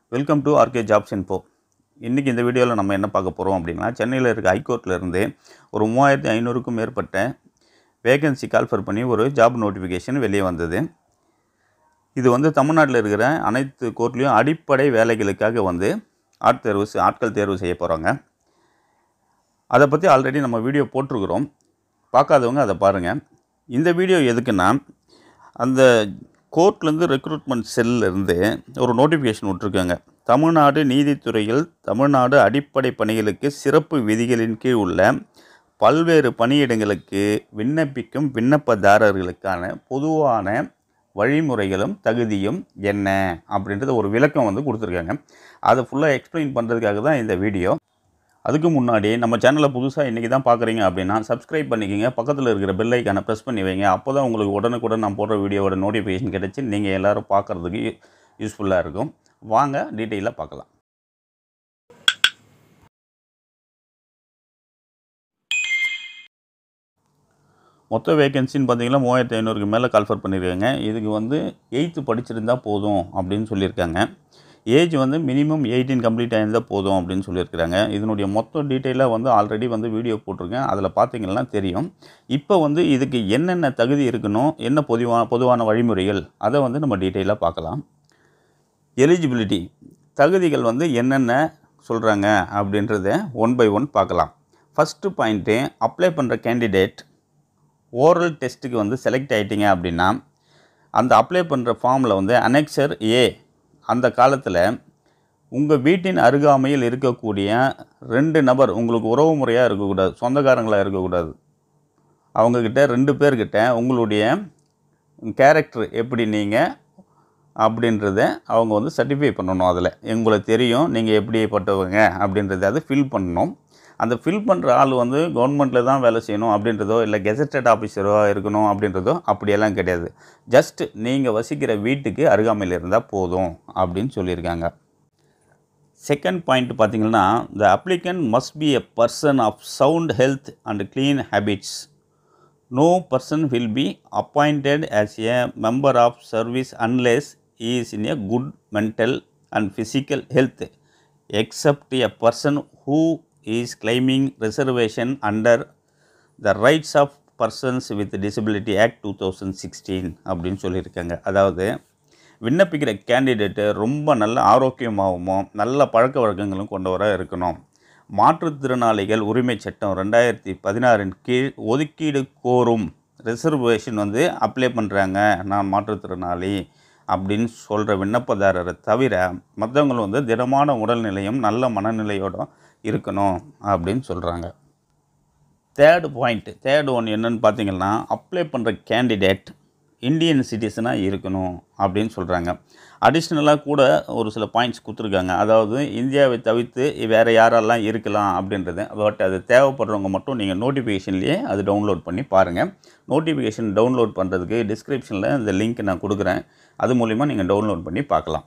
welcome to RK jobs info இன்றைக்கி இந்த வீடியோவில் நம்ம என்ன பார்க்க போகிறோம் அப்படின்னா சென்னையில் இருக்க ஹைகோர்ட்டில் இருந்து ஒரு மூவாயிரத்தி ஐநூறுக்கும் மேற்பட்ட வேகன்சி கால்ஃபர் பண்ணி ஒரு ஜாப் நோட்டிஃபிகேஷன் வெளியே வந்தது இது வந்து தமிழ்நாட்டில் இருக்கிற அனைத்து கோர்ட்லேயும் அடிப்படை வேலைகளுக்காக வந்து ஆட் தேர்வு செ- ஆட்கள் தேர்வு செய்ய போகிறாங்க அதை பற்றி ஆல்ரெடி நம்ம வீடியோ போட்டிருக்கிறோம் பார்க்காதவங்க அதை பாருங்கள் இந்த வீடியோ எதுக்குன்னா அந்த கோர்ட்லேருந்து ரெக்ரூட்மெண்ட் செல்லிருந்து ஒரு நோட்டிஃபிகேஷன் விட்ருக்காங்க தமிழ்நாடு நீதித்துறையில் தமிழ்நாடு அடிப்படை பணிகளுக்கு சிறப்பு விதிகளின் கீழ் உள்ள பல்வேறு பணியிடங்களுக்கு விண்ணப்பிக்கும் விண்ணப்பதாரர்களுக்கான பொதுவான வழிமுறைகளும் தகுதியும் என்ன அப்படின்றது ஒரு விளக்கம் வந்து கொடுத்துருக்காங்க அதை ஃபுல்லாக எக்ஸ்பிளைன் பண்ணுறதுக்காக தான் இந்த வீடியோ அதுக்கு முன்னாடி நம்ம சேனலை புதுசாக இன்றைக்கி தான் பார்க்குறீங்க அப்படின்னா சப்ஸ்கிரைப் பண்ணிக்கோங்க பக்கத்தில் இருக்கிற பெல் ஐக்கானை ப்ரெஸ் பண்ணி வைங்க அப்போ தான் உங்களுக்கு உடனுக்குடன் நான் போடுற வீடியோவோட நோட்டிஃபிகேஷன் கிடச்சி நீங்கள் எல்லோரும் பார்க்குறதுக்கு யூஸ்ஃபுல்லாக இருக்கும் வாங்க டீட்டெயிலாக பார்க்கலாம் மொத்த வேகன்சின்னு பார்த்தீங்கன்னா மூவாயிரத்தி ஐநூறுக்கு மேலே கால்ஃபர் பண்ணியிருக்காங்க இதுக்கு வந்து எயித்து படிச்சிருந்தா போதும் அப்படின்னு சொல்லியிருக்காங்க ஏஜ் வந்து மினிமம் எயிட்டீன் கம்ப்ளீட் ஆயிருந்தால் போதும் அப்படின்னு சொல்லியிருக்கிறாங்க இதனுடைய மொத்த டீட்டெயிலாக வந்து ஆல்ரெடி வந்து வீடியோ போட்டிருக்கேன் அதில் பார்த்தீங்கன்னா தெரியும் இப்போ வந்து இதுக்கு என்னென்ன தகுதி இருக்கணும் என்ன பொதுவான பொதுவான வழிமுறைகள் அதை வந்து நம்ம டீட்டெயிலாக பார்க்கலாம் எலிஜிபிலிட்டி தகுதிகள் வந்து என்னென்ன சொல்கிறாங்க அப்படின்றத ஒன் பை ஒன் பார்க்கலாம் ஃபஸ்ட்டு பாயிண்ட்டு அப்ளை பண்ணுற கேண்டிடேட் ஓரல் டெஸ்ட்டுக்கு வந்து செலக்ட் ஆகிட்டீங்க அப்படின்னா அந்த அப்ளை பண்ணுற ஃபார்மில் வந்து அனெக்சர் ஏ அந்த காலத்தில் உங்கள் வீட்டின் அருகாமையில் இருக்கக்கூடிய ரெண்டு நபர் உங்களுக்கு உறவு முறையாக இருக்கக்கூடாது சொந்தக்காரங்களாக இருக்கக்கூடாது அவங்கக்கிட்ட ரெண்டு பேர்கிட்ட உங்களுடைய கேரக்டர் எப்படி நீங்கள் அப்படின்றத அவங்க வந்து சர்டிஃபை பண்ணணும் அதில் உங்களுக்கு தெரியும் நீங்கள் எப்படிப்பட்டவங்க அப்படின்றத அது ஃபில் பண்ணணும் அந்த ஃபில் பண்ணுற ஆள் வந்து கவர்மெண்ட்டில் தான் வேலை செய்யணும் அப்படின்றதோ இல்லை கெசட்டட் ஆஃபீஸரோ இருக்கணும் அப்படின்றதோ அப்படியெல்லாம் கிடையாது ஜஸ்ட் நீங்கள் வசிக்கிற வீட்டுக்கு அருகாமையில் இருந்தால் போதும் அப்படின்னு சொல்லியிருக்காங்க செகண்ட் பாயிண்ட் பார்த்தீங்கன்னா the applicant must be a person of sound health and clean habits no person will be appointed as a member of service unless he is in a good mental and physical health except a person who is claiming reservation under the rights of persons with disability act 2016 அப்படின்னு சொல்லியிருக்காங்க அதாவது விண்ணப்பிக்கிற candidate ரொம்ப நல்ல ஆரோக்கியமாகவும் நல்ல பழக்க வழக்கங்களும் கொண்டவராக இருக்கணும் மாற்றுத்திறனாளிகள் உரிமை சட்டம் ரெண்டாயிரத்தி பதினாறின் கீழ் ஒதுக்கீடு கோரும் ரிசர்வேஷன் வந்து அப்ளை பண்ணுறாங்க நான் மாற்றுத்திறனாளி அப்படின்னு சொல்கிற விண்ணப்பதாரரை தவிர மற்றவங்களும் வந்து திடமான உடல்நிலையும் நல்ல மனநிலையோட இருக்கணும் அப்படின்னு சொல்கிறாங்க தேர்டு பாயிண்ட் தேர்ட் ஒன் என்னன்னு பார்த்தீங்கன்னா அப்ளை பண்ணுற கேண்டிடேட் இந்தியன் சிட்டிசனாக இருக்கணும் அப்படின்னு சொல்கிறாங்க அடிஷ்னலாக கூட ஒரு சில பாயிண்ட்ஸ் கொடுத்துருக்காங்க அதாவது இந்தியாவை தவிர்த்து வேறு யாரெல்லாம் இருக்கலாம் அப்படின்றது பட் அது தேவைப்படுறவங்க மட்டும் நீங்கள் நோட்டிஃபிகேஷன்லேயே அது டவுன்லோட் பண்ணி பாருங்கள் நோட்டிஃபிகேஷன் டவுன்லோட் பண்ணுறதுக்கு டிஸ்கிரிப்ஷனில் இந்த லிங்க் நான் கொடுக்குறேன் அது மூலிமா நீங்கள் டவுன்லோட் பண்ணி பார்க்கலாம்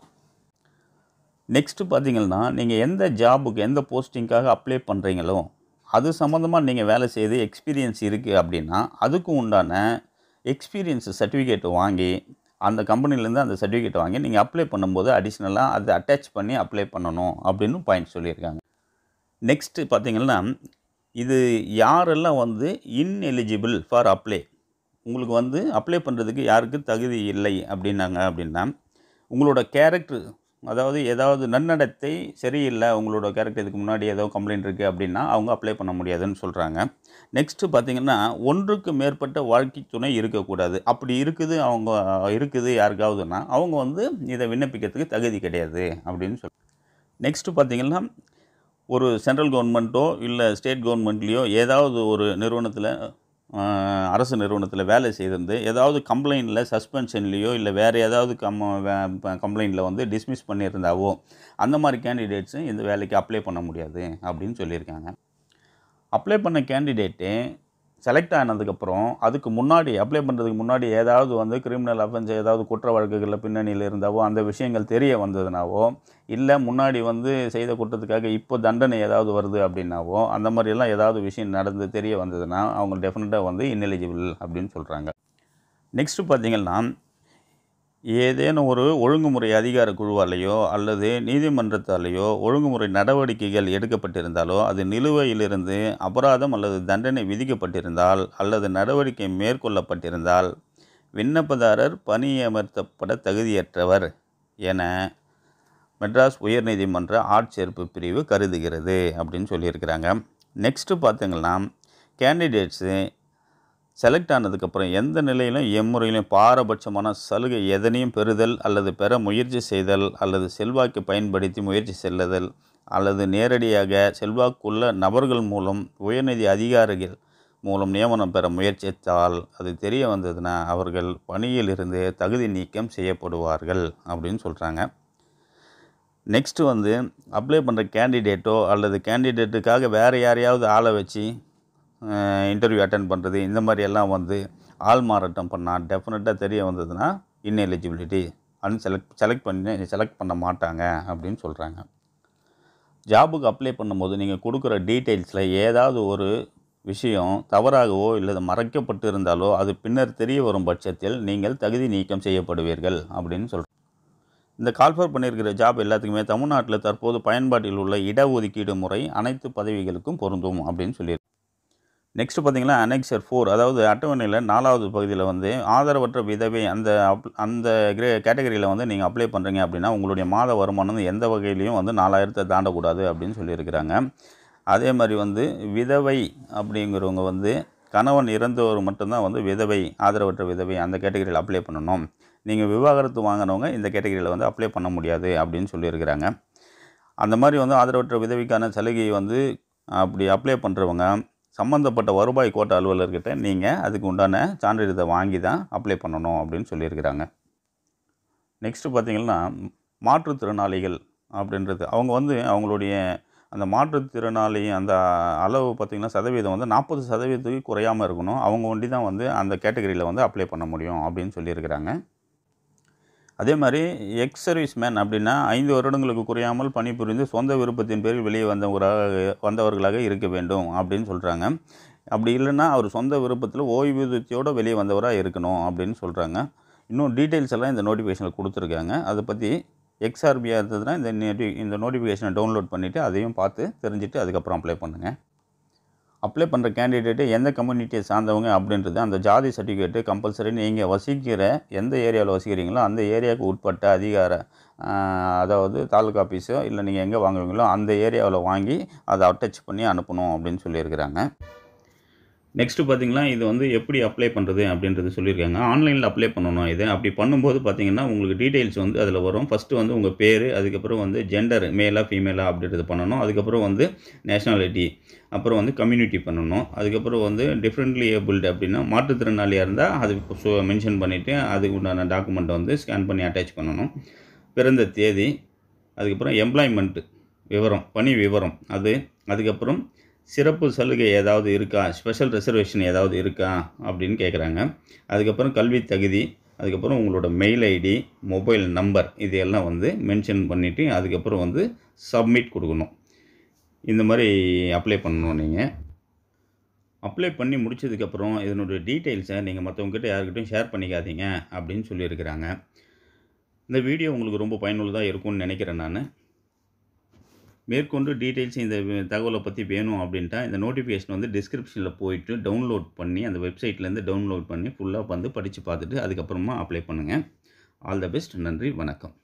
நெக்ஸ்ட்டு பார்த்தீங்கன்னா நீங்கள் எந்த ஜாபுக்கு எந்த போஸ்டிங்காக அப்ளை பண்ணுறீங்களோ அது சம்மந்தமாக நீங்கள் வேலை செய்து எக்ஸ்பீரியன்ஸ் இருக்குது அப்படின்னா அதுக்கு உண்டான எக்ஸ்பீரியன்ஸ் சர்டிஃபிகேட் வாங்கி அந்த கம்பெனிலேருந்து அந்த சர்டிஃபிகேட் வாங்கி நீங்கள் அப்ளை பண்ணும்போது அடிஷ்னலாக அதை அட்டாச் பண்ணி அப்ளை பண்ணணும் அப்படின்னு பாயிண்ட் சொல்லியிருக்காங்க நெக்ஸ்ட்டு பார்த்தீங்கன்னா இது யாரெல்லாம் வந்து இன்எலிஜிபிள் ஃபார் அப்ளை உங்களுக்கு வந்து அப்ளை பண்ணுறதுக்கு யாருக்கு தகுதி இல்லை அப்படின்னாங்க அப்படின்னா உங்களோட கேரக்டர் அதாவது ஏதாவது நன்னடத்தை சரியில்லை உங்களோட கேரக்டர் இதுக்கு முன்னாடி ஏதோ கம்ப்ளைண்ட் இருக்குது அப்படின்னா அவங்க அப்ளை பண்ண முடியாதுன்னு சொல்கிறாங்க நெக்ஸ்ட்டு பார்த்தீங்கன்னா ஒன்றுக்கு மேற்பட்ட வாழ்க்கை துணை இருக்கக்கூடாது அப்படி இருக்குது அவங்க இருக்குது யாருக்காவதுன்னா அவங்க வந்து இதை விண்ணப்பிக்கிறதுக்கு தகுதி கிடையாது அப்படின்னு சொல் நெக்ஸ்ட்டு பார்த்தீங்கன்னா ஒரு சென்ட்ரல் கவர்மெண்ட்டோ இல்லை ஸ்டேட் கவர்மெண்ட்லேயோ ஏதாவது ஒரு நிறுவனத்தில் அரசு நிறுவனத்தில் வேலை செய்திருந்து ஏதாவது கம்ப்ளைண்ட்டில் சஸ்பென்ஷன்லேயோ இல்லை வேறு ஏதாவது கம் கம்ப்ளைண்ட்டில் வந்து டிஸ்மிஸ் பண்ணியிருந்தாவோ அந்த மாதிரி கேண்டிடேட்ஸும் இந்த வேலைக்கு அப்ளை பண்ண முடியாது அப்படின்னு சொல்லியிருக்காங்க அப்ளை பண்ண கேண்டிடேட்டு செலக்ட் ஆனதுக்கப்புறம் அதுக்கு முன்னாடி அப்ளை பண்ணுறதுக்கு முன்னாடி ஏதாவது வந்து கிரிமினல் அஃபென்ஸ் ஏதாவது குற்ற வழக்குகளில் பின்னணியில் இருந்தாவோ அந்த விஷயங்கள் தெரிய வந்ததுனாவோ இல்லை முன்னாடி வந்து செய்த குற்றத்துக்காக இப்போ தண்டனை ஏதாவது வருது அப்படின்னாவோ அந்த மாதிரியெல்லாம் ஏதாவது விஷயம் நடந்து தெரிய வந்ததுன்னா அவங்க டெஃபினட்டாக வந்து இன்எலிஜிபிள் அப்படின்னு சொல்கிறாங்க நெக்ஸ்ட்டு பார்த்தீங்கன்னா ஏதேனும் ஒரு ஒழுங்குமுறை அதிகார குழுவாலேயோ அல்லது நீதிமன்றத்தாலேயோ ஒழுங்குமுறை நடவடிக்கைகள் எடுக்கப்பட்டிருந்தாலோ அது நிலுவையிலிருந்து அபராதம் அல்லது தண்டனை விதிக்கப்பட்டிருந்தால் அல்லது நடவடிக்கை மேற்கொள்ளப்பட்டிருந்தால் விண்ணப்பதாரர் பணியமர்த்தப்பட தகுதியற்றவர் என மெட்ராஸ் உயர்நீதிமன்ற ஆட்சேர்ப்பு பிரிவு கருதுகிறது அப்படின்னு சொல்லியிருக்கிறாங்க நெக்ஸ்ட்டு பார்த்தீங்கன்னா கேண்டிடேட்ஸு செலக்ட் ஆனதுக்கப்புறம் எந்த நிலையிலும் எம்முறையிலும் பாரபட்சமான சலுகை எதனையும் பெறுதல் அல்லது பெற முயற்சி செய்தல் அல்லது செல்வாக்கு பயன்படுத்தி முயற்சி செல்லுதல் அல்லது நேரடியாக செல்வாக்குள்ள நபர்கள் மூலம் உயர்நிதி அதிகாரிகள் மூலம் நியமனம் பெற முயற்சித்தால் அது தெரிய வந்ததுன்னா அவர்கள் பணியிலிருந்து தகுதி நீக்கம் செய்யப்படுவார்கள் அப்படின்னு சொல்கிறாங்க நெக்ஸ்ட்டு வந்து அப்ளை பண்ணுற கேண்டிடேட்டோ அல்லது கேண்டிடேட்டுக்காக வேறு யாரையாவது ஆளை வச்சு இன்டர்வியூ அட்டன் பண்ணுறது இந்த மாதிரி எல்லாம் வந்து ஆள் மாறாட்டம் பண்ணால் டெஃபினட்டாக தெரிய வந்ததுன்னா இன்எலிஜிபிலிட்டி அன்செலக்ட் செலக்ட் பண்ணி செலக்ட் பண்ண மாட்டாங்க அப்படின்னு சொல்கிறாங்க ஜாபுக்கு அப்ளை பண்ணும்போது நீங்கள் கொடுக்குற டீட்டெயில்ஸில் ஏதாவது ஒரு விஷயம் தவறாகவோ இல்லை மறைக்கப்பட்டு இருந்தாலோ அது பின்னர் தெரிய வரும் பட்சத்தில் நீங்கள் தகுதி நீக்கம் செய்யப்படுவீர்கள் அப்படின்னு சொல்கிறோம் இந்த கால்ஃபர் பண்ணியிருக்கிற ஜாப் எல்லாத்துக்குமே தமிழ்நாட்டில் தற்போது பயன்பாட்டில் உள்ள இடஒதுக்கீடு முறை அனைத்து பதவிகளுக்கும் பொருந்தும் அப்படின்னு சொல்லியிருக்கு நெக்ஸ்ட் பார்த்தீங்கன்னா அனெக்சர் ஃபோர் அதாவது அட்டவணையில் நாலாவது பகுதியில் வந்து ஆதரவற்ற விதவை அந்த அப் அந்த கிரே கேட்டகரியில் வந்து நீங்கள் அப்ளை பண்ணுறீங்க அப்படின்னா உங்களுடைய மாத வருமானம் வந்து எந்த வகையிலையும் வந்து நாலாயிரத்தை தாண்டக்கூடாது அப்படின்னு சொல்லியிருக்கிறாங்க அதே மாதிரி வந்து விதவை அப்படிங்கிறவங்க வந்து கணவன் இறந்தவர் மட்டும்தான் வந்து விதவை ஆதரவற்ற விதவை அந்த கேட்டகரியில் அப்ளை பண்ணணும் நீங்கள் விவாகரத்து வாங்கினவங்க இந்த கேட்டகரியில் வந்து அப்ளை பண்ண முடியாது அப்படின்னு சொல்லியிருக்கிறாங்க அந்த மாதிரி வந்து ஆதரவற்ற விதவிக்கான சலுகையை வந்து அப்படி அப்ளை பண்ணுறவங்க சம்மந்தப்பட்ட வருவாய் கோட்ட அலுவலர்கிட்ட நீங்கள் அதுக்கு உண்டான சான்றிதழை வாங்கி தான் அப்ளை பண்ணணும் அப்படின்னு சொல்லியிருக்கிறாங்க நெக்ஸ்ட்டு பார்த்தீங்கன்னா மாற்றுத்திறனாளிகள் அப்படின்றது அவங்க வந்து அவங்களுடைய அந்த மாற்றுத்திறனாளி அந்த அளவு பார்த்திங்கன்னா சதவீதம் வந்து நாற்பது சதவீதத்துக்கு குறையாமல் இருக்கணும் அவங்க ஒண்டி தான் வந்து அந்த கேட்டகரியில் வந்து அப்ளை பண்ண முடியும் அப்படின்னு சொல்லியிருக்கிறாங்க அதே மாதிரி எக்ஸ் சர்வீஸ் மேன் அப்படின்னா ஐந்து வருடங்களுக்கு குறையாமல் பணிபுரிந்து சொந்த விருப்பத்தின் பேரில் வெளியே வந்தவராக வந்தவர்களாக இருக்க வேண்டும் அப்படின்னு சொல்கிறாங்க அப்படி இல்லைன்னா அவர் சொந்த விருப்பத்தில் ஓய்வூதியத்தோடு வெளியே வந்தவராக இருக்கணும் அப்படின்னு சொல்கிறாங்க இன்னும் டீட்டெயில்ஸ் எல்லாம் இந்த நோட்டிஃபிகேஷனில் கொடுத்துருக்காங்க அதை பற்றி எக்ஸ்ஆர்பியாக இருந்ததுன்னா இந்த நோட்டி இந்த நோட்டிஃபிகேஷனை டவுன்லோட் பண்ணிவிட்டு அதையும் பார்த்து தெரிஞ்சுட்டு அதுக்கப்புறம் அப்ளை பண்ணுங்கள் அப்ளை பண்ணுற கேண்டிடேட்டு எந்த கம்யூனிட்டியை சார்ந்தவங்க அப்படின்றது அந்த ஜாதி சர்டிஃபிகேட்டு கம்பல்சரி நீங்கள் வசிக்கிற எந்த ஏரியாவில் வசிக்கிறீங்களோ அந்த ஏரியாவுக்கு உட்பட்ட அதிகார அதாவது தாலுக்கா ஆஃபீஸோ இல்லை நீங்கள் எங்கே வாங்குவீங்களோ அந்த ஏரியாவில் வாங்கி அதை அட்டச் பண்ணி அனுப்பணும் அப்படின்னு சொல்லியிருக்கிறாங்க நெக்ஸ்ட்டு பார்த்தீங்கன்னா இது வந்து எப்படி அப்ளை பண்ணுறது அப்படின்றது சொல்லியிருக்காங்க ஆன்லைனில் அப்ளை பண்ணணும் இது அப்படி பண்ணும்போது பார்த்தீங்கன்னா உங்களுக்கு டீட்டெயில்ஸ் வந்து அதில் வரும் ஃபஸ்ட்டு வந்து உங்கள் பேர் அதுக்கப்புறம் வந்து ஜெண்டர் மேலாக ஃபீமேலாக அப்படின்றது பண்ணணும் அதுக்கப்புறம் வந்து நேஷ்னாலிட்டி அப்புறம் வந்து கம்யூனிட்டி பண்ணணும் அதுக்கப்புறம் வந்து டிஃப்ரெண்ட்லி ஏபிள்டு அப்படின்னா மாற்றுத்திறனாளியாக இருந்தால் அது மென்ஷன் பண்ணிவிட்டு அதுக்கு உண்டான டாக்குமெண்ட்டை வந்து ஸ்கேன் பண்ணி அட்டாச் பண்ணணும் பிறந்த தேதி அதுக்கப்புறம் எம்ப்ளாய்மெண்ட்டு விவரம் பணி விவரம் அது அதுக்கப்புறம் சிறப்பு சலுகை ஏதாவது இருக்கா ஸ்பெஷல் ரிசர்வேஷன் ஏதாவது இருக்கா அப்படின்னு கேட்குறாங்க அதுக்கப்புறம் கல்வி தகுதி அதுக்கப்புறம் உங்களோட மெயில் ஐடி மொபைல் நம்பர் இது எல்லாம் வந்து மென்ஷன் பண்ணிவிட்டு அதுக்கப்புறம் வந்து சப்மிட் கொடுக்கணும் இந்த மாதிரி அப்ளை பண்ணணும் நீங்கள் அப்ளை பண்ணி முடிச்சதுக்கப்புறம் இதனுடைய டீட்டெயில்ஸை நீங்கள் மற்றவங்ககிட்ட யாருக்கிட்டையும் ஷேர் பண்ணிக்காதீங்க அப்படின்னு சொல்லியிருக்கிறாங்க இந்த வீடியோ உங்களுக்கு ரொம்ப பயனுள்ளதாக இருக்கும்னு நினைக்கிறேன் நான் மேற்கொண்டு டீட்டெயில்ஸ் இந்த தகவலை பற்றி வேணும் அப்படின்ட்டா இந்த நோட்டிஃபிகேஷன் வந்து டிஸ்கிரிப்ஷனில் போயிட்டு டவுன்லோட் பண்ணி அந்த வெப்சைட்லேருந்து டவுன்லோட் பண்ணி ஃபுல்லாக வந்து படித்து பார்த்துட்டு அதுக்கப்புறமா அப்ளை பண்ணுங்கள் ஆல் த பெஸ்ட் நன்றி வணக்கம்